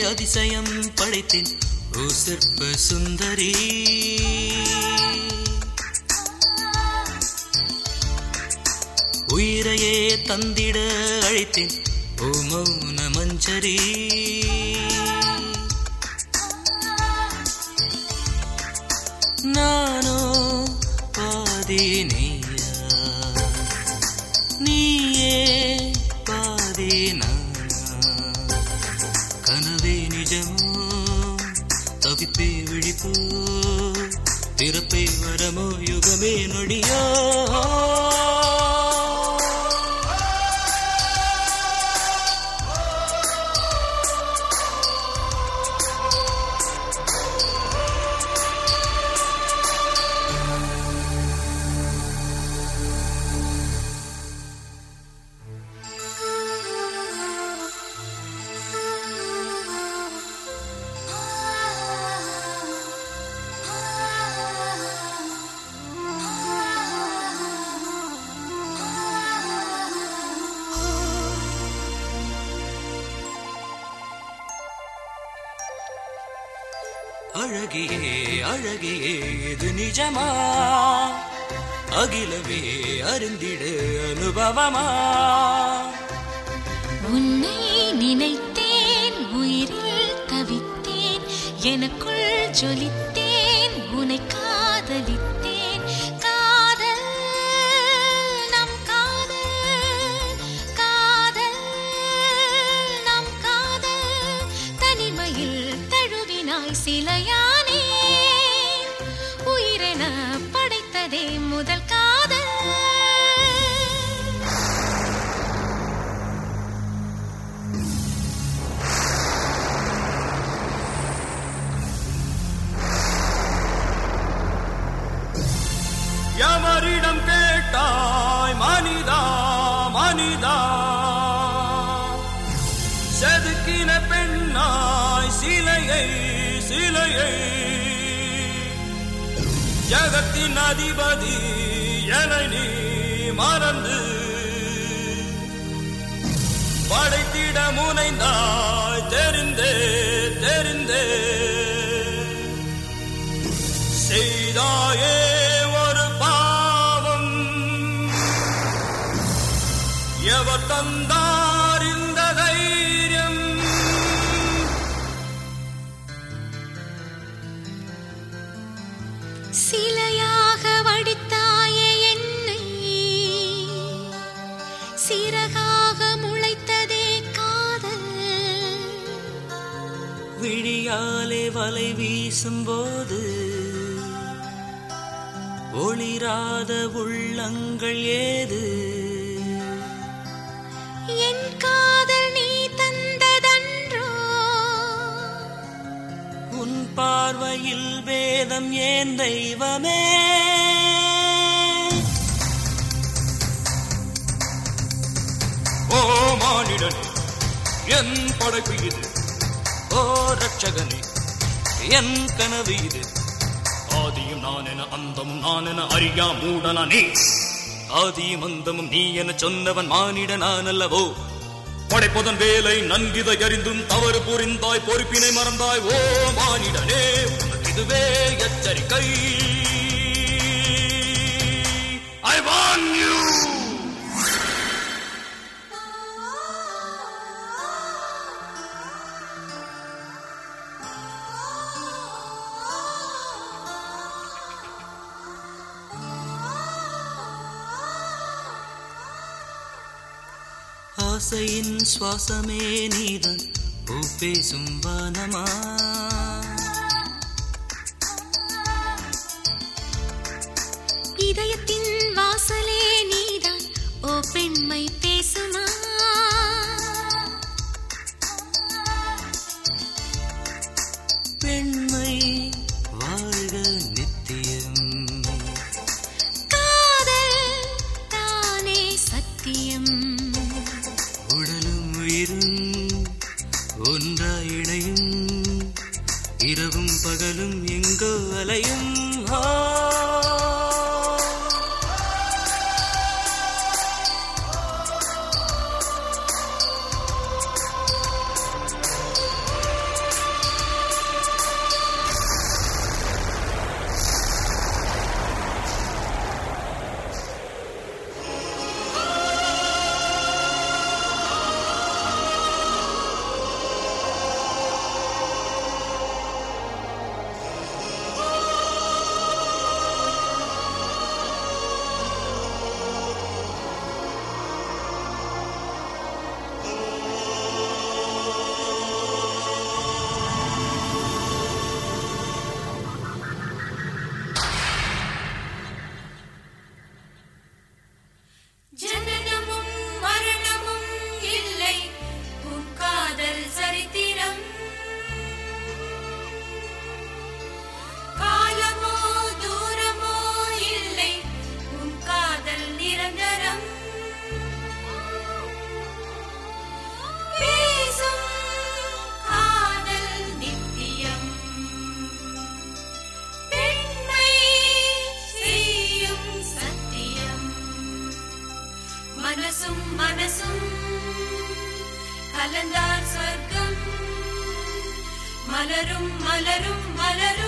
அதிசயம் படைத்தேன் ஓ சிற்ப சுந்தரி உயிரையே தந்திட அழைத்தேன் ஓ மௌன மஞ்சரி நானோ பாதி நீயா நீயே பாதி நானா கனவே நிஜமோ தவிப்பே விழிப்போ பிறப்பே வரமோ யுகமே நொடியோ அழகியே அழகியே இது நிஜமா அகிலவே அறிந்திடு அனுபவமா உன்னை நினைத்தேன் உயிரில் தவித்தேன் எனக்குள் ஜொலித்தேன் உன்னை காதலித்தேன் காதல் நம் காதல் காதல் நம் காதல் தனிமையில் தழுவினாய் சிலையானே உயிரென படைத்ததே முதல் காதல் எவரிடம் கேட்டாய் மனிதா மனிதா செதுக்கின பெண்ணாய் சிலையை சிலையை ஜகத்தின் அதிபதி என நீ மறந்து படைத்திட முனைந்தாய் தெரிந்தே தெரிந்தே செய்தாயே ஒரு பாவம் எவர் தந்தார் இந்த தைரியம் சிலையாக வடித்தாயே என்னை சிறகாக முளைத்ததே காதல் விழியாலே வலை வீசும்போது ஒளிராத உள்ளங்கள் ஏது என் காதல் நீ தந்ததன்றோ உன் பார்வையில் வேதம் ஏன் தெய்வமே ஓ மானிடனே என் படைப்பு இது ஓ ரட்சகனே என் கனவு இது ஆதியும் நான் என அந்தமும் நான் என அறியா மூடனா நீ ஆதியும் அந்தமும் நீ என சொன்னவன் மானிட நான் அல்லவோ படைப்பதன் வேலை நன்கிதை அறிந்தும் தவறு புரிந்தாய் பொறுப்பினை மறந்தாய் ஓ மானிடனே உனக்கு இதுவே எச்சரிக்கை ஐ வான் யூ ஆசையின் சுவாசமே நீதான் பூ பேசும் வானமா இதயத்தின் வாசலே நீதான் ஓ பெண்மை பேசுமா பெண்மை வாழ்க நித்தியம் காதல் தானே சத்தியம் உடலும் உயிரும் ஒன்றாய் இணையும் இரவும் பகலும் எங்கோ அலையும் ஆ. மலரும் மலரும் மலரும்